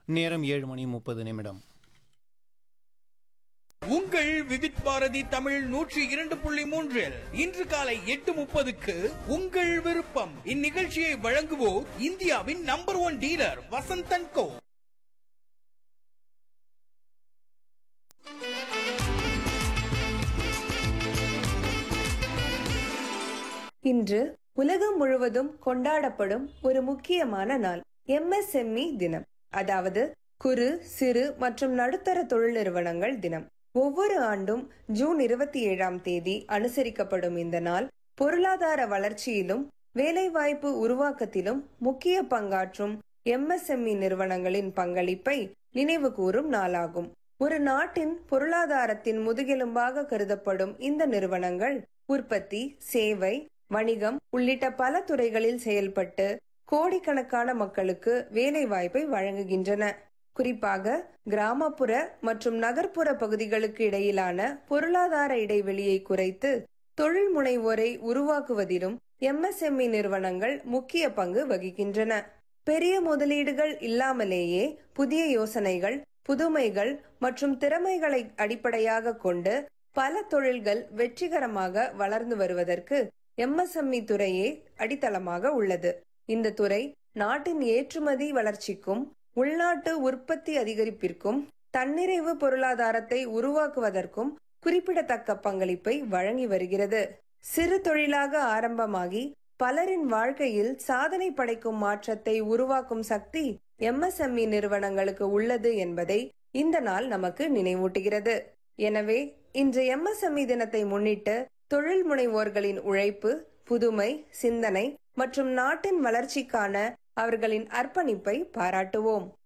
நேரம் ஏழு மணி முப்பது நிமிடம் உங்கள் விவித் பாரதி தமிழ் நூற்றி இரண்டு புள்ளி மூன்றில் இன்று காலை எட்டு முப்பதுக்கு உங்கள் விருப்பம் இந்நிகழ்ச்சியை வழங்குவோர் இந்தியாவின் number one dealer Vasanth and co இன்று உலகம் முழுவதும் கொண்டாடப்படும் ஒரு முக்கியமான நாள் எம்எஸ்எம்இ தினம் அதாவது குறு சிறு மற்றும் நடுத்தர தொழில் நிறுவனங்கள் தினம் ஒவ்வொரு ஆண்டும் ஜூன் இருபத்தி ஏழாம் தேதி அனுசரிக்கப்படும் இந்த நாள் பொருளாதார வளர்ச்சியிலும் வேலைவாய்ப்பு உருவாக்கத்திலும் முக்கிய பங்காற்றும் எம்எஸ்எம்இ நிறுவனங்களின் பங்களிப்பை நினைவு கூறும் நாளாகும் ஒரு நாட்டின் பொருளாதாரத்தின் முதுகெலும்பாக கருதப்படும் இந்த நிறுவனங்கள் உற்பத்தி சேவை வணிகம் உள்ளிட்ட பல துறைகளில் செயல்பட்டு கோடிக்கணக்கான மக்களுக்கு வேலை வாய்ப்பை வழங்குகின்றன குறிப்பாக கிராமப்புற மற்றும் நகர்ப்புற பகுதிகளுக்கு இடையிலான பொருளாதார இடைவெளியை குறைத்து தொழில் முனைவோரை உருவாக்குவதிலும் எம்எஸ்எம்இ நிறுவனங்கள் முக்கிய பங்கு வகிக்கின்றன பெரிய முதலீடுகள் இல்லாமலேயே புதிய யோசனைகள் புதுமைகள் மற்றும் திறமைகளை அடிப்படையாக கொண்டு பல தொழில்கள் வெற்றிகரமாக வளர்ந்து வருவதற்கு எம்எஸ்எம்இ துறையே அடித்தளமாக உள்ளது இந்த துறை நாட்டின் ஏற்றுமதி வளர்ச்சிக்கும் உள்நாட்டு உற்பத்தி அதிகரிப்பிற்கும் தன்னிறைவு பொருளாதாரத்தை உருவாக்குவதற்கும் குறிப்பிடத்தக்க பங்களிப்பை வழங்கி வருகிறது சிறு தொழிலாக ஆரம்பமாகி பலரின் வாழ்க்கையில் சாதனை படைக்கும் மாற்றத்தை உருவாக்கும் சக்தி எம்எஸ்எம்இ நிறுவனங்களுக்கு உள்ளது என்பதை இந்த நாள் நமக்கு நினைவூட்டுகிறது எனவே இன்று எம்எஸ்எம்இ தினத்தை முன்னிட்டு தொழில் முனைவோர்களின் உழைப்பு புதுமை சிந்தனை மற்றும் நாட்டின் வளர்ச்சிக்கான அவர்களின் அர்ப்பணிப்பை பாராட்டுவோம்